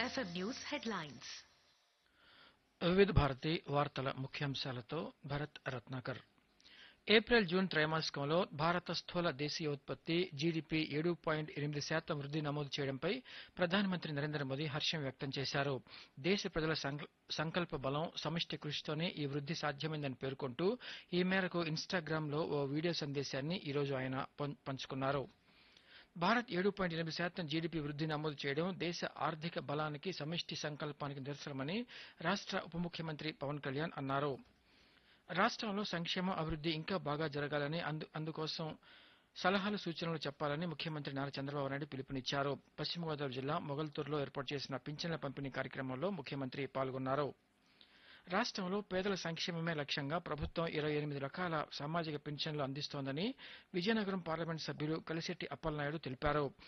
FM News headlines. Vividh Bharati వార్తల ముఖ్యాంశాలతో Bharath Ratnakar April June త్రైమాసికంలో భారత స్థూల దేశీయోత్పత్తి జీడీపీ ఏడు పాయింట్ ఎనిమిది శాతం వృద్ధి నమోదు చేయడంపై ప్రధానమంత్రి నరేంద్ర మోదీ హర్షం వ్యక్తం చేశారు దేశ ప్రజల సంక- సంకల్ప బలం సమిష్టి కృషితోనే ఈ వృద్ధి సాధ్యమైందని పేర్కొంటూ ఈ మేరకు ఇన్స్టాగ్రామ్లో ఓ వీడియో సందేశాన్ని ఈరోజు ఆయన పం- పంచుకున్నారు భారత్ ఏడు పాయింట్ ఎనిమిది శాతం జీడీపీ వృద్ధి నమోదు చేయడం దేశ ఆర్థిక బలానికి సమిష్టి సంకల్పానికి నిదర్శనమని రాష్ట్ర ఉప ముఖ్యమంత్రి పవన్ కళ్యాణ్ అన్నారు రాష్ట్రంలో సంక్షేమ అభివృద్ధి ఇంకా బాగా జరగాలని అందు అందుకోసం సలహాలు సూచనలు చెప్పాలని ముఖ్యమంత్రి నారా చంద్రబాబు నాయుడు పిలుపునిచ్చారు పశ్చిమ గోదావరి జిల్లా మొగల్తూరులో ఏర్పాటు చేసిన పింఛన్ల పంపిణీ కార్యక్రమంలో ముఖ్యమంత్రి పాల్గొన్నారు రాష్ట్రంలో పేదల సంక్షేమమే లక్ష్యంగా ప్రభుత్వం ఇరవై ఎనిమిది రకాల సామాజిక పింఛన్లు అందిస్తోందని విజయనగరం పార్లమెంట్ సభ్యులు కలిశెట్టి అప్పలనాయుడు తెలిపారు